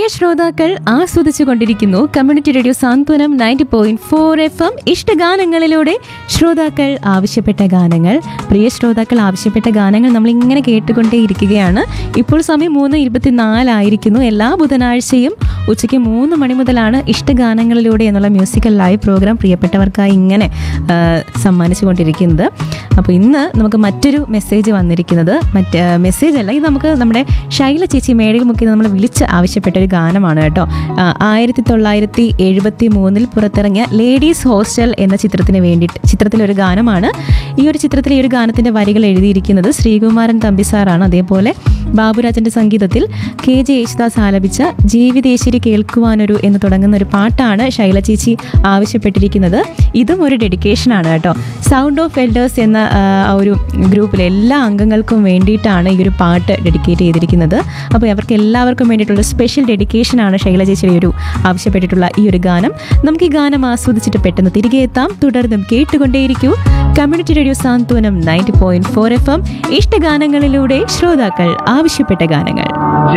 ശ്രോതാക്കൾ ആസ്വദിച്ചു കൊണ്ടിരിക്കുന്നു community radio Santhwanam ninety point four F M ഇഷ്ടഗാനങ്ങളിലൂടെ ശ്രോതാക്കൾ ആവശ്യപ്പെട്ട ഗാനങ്ങൾ പ്രിയ ശ്രോതാക്കൾ ആവശ്യപ്പെട്ട ഗാനങ്ങൾ നമ്മൾ ഇങ്ങനെ കേട്ടുകൊണ്ടേയിരിക്കുകയാണ് ഇപ്പോൾ സമയം മൂന്ന് ഇരുപത്തിനാലായിരിക്കുന്നു എല്ലാ ബുധനാഴ്ചയും ഉച്ചയ്ക്ക് മൂന്ന് മണി മുതലാണ് ഇഷ്ടഗാനങ്ങളിലൂടെ എന്നുള്ള മ്യൂസിക്കൽ ലൈവ് പ്രോഗ്രാം പ്രിയപ്പെട്ടവർക്കായി ഇങ്ങനെ ആ, സമ്മാനിച്ചുകൊണ്ടിരിക്കുന്നത് അപ്പോൾ ഇന്ന് നമുക്ക് മറ്റൊരു മെസ്സേജ് വന്നിരിക്കുന്നത് മറ്റ് മെസ്സേജ് അല്ല ഇത് നമുക്ക് നമ്മുടെ ശൈല ചേച്ചി മേടയിൽ മുക്കി നമ്മൾ വിളിച്ച് ആവശ്യപ്പെട്ട ഒരു ഗാനമാണ് കേട്ടോ ആ, ആയിരത്തി തൊള്ളായിരത്തി എഴുപത്തി മൂന്നിൽ പുറത്തിറങ്ങിയ ലേഡീസ് ഹോസ്റ്റൽ എന്ന ചിത്രത്തിന് വേണ്ടിയിട്ട് ചിത്രത്തിലൊരു ഗാനമാണ് ഈ ഒരു ചിത്രത്തിലെ ഈ ഒരു ഗാനത്തിൻ്റെ വരികൾ എഴുതിയിരിക്കുന്നത് ശ്രീകുമാരൻ തമ്പി സാറാണ് അതേപോലെ ബാബുരാജന്റെ സംഗീതത്തിൽ കെ ജെ യേശുദാസ് ആലപിച്ച ജീവിതേശ്വരി കേൾക്കുവാനൊരു എന്ന് തുടങ്ങുന്ന ഒരു പാട്ടാണ് ശൈല ചേച്ചി ആവശ്യപ്പെട്ടിരിക്കുന്നത് ഇതും ഒരു ഡെഡിക്കേഷനാണ് കേട്ടോ സൗണ്ട് ഓഫ് എൽഡേഴ്സ് എന്ന ആ, ആ ഒരു ഗ്രൂപ്പിലെ എല്ലാ അംഗങ്ങൾക്കും വേണ്ടിയിട്ടാണ് ഈ ഒരു പാട്ട് ഡെഡിക്കേറ്റ് ചെയ്തിരിക്കുന്നത് അപ്പോൾ അവർക്ക് എല്ലാവർക്കും വേണ്ടിയിട്ടുള്ള സ്പെഷ്യൽ ഡെഡിക്കേഷനാണ് ശൈല ചേച്ചിയുടെ ഒരു ആവശ്യപ്പെട്ടിട്ടുള്ള ഈ ഒരു ഗാനം നമുക്ക് ഈ ഗാനം ആസ്വദിച്ചിട്ട് പെട്ടെന്ന് തിരികെ എത്താം തുടർന്നും കേട്ടുകൊണ്ടേയിരിക്കൂ community radio Santhwanam ninety point four F M ഇഷ്ടഗാനങ്ങളിലൂടെ ശ്രോതാക്കൾ ആവശ്യപ്പെട്ട ഗാനങ്ങൾ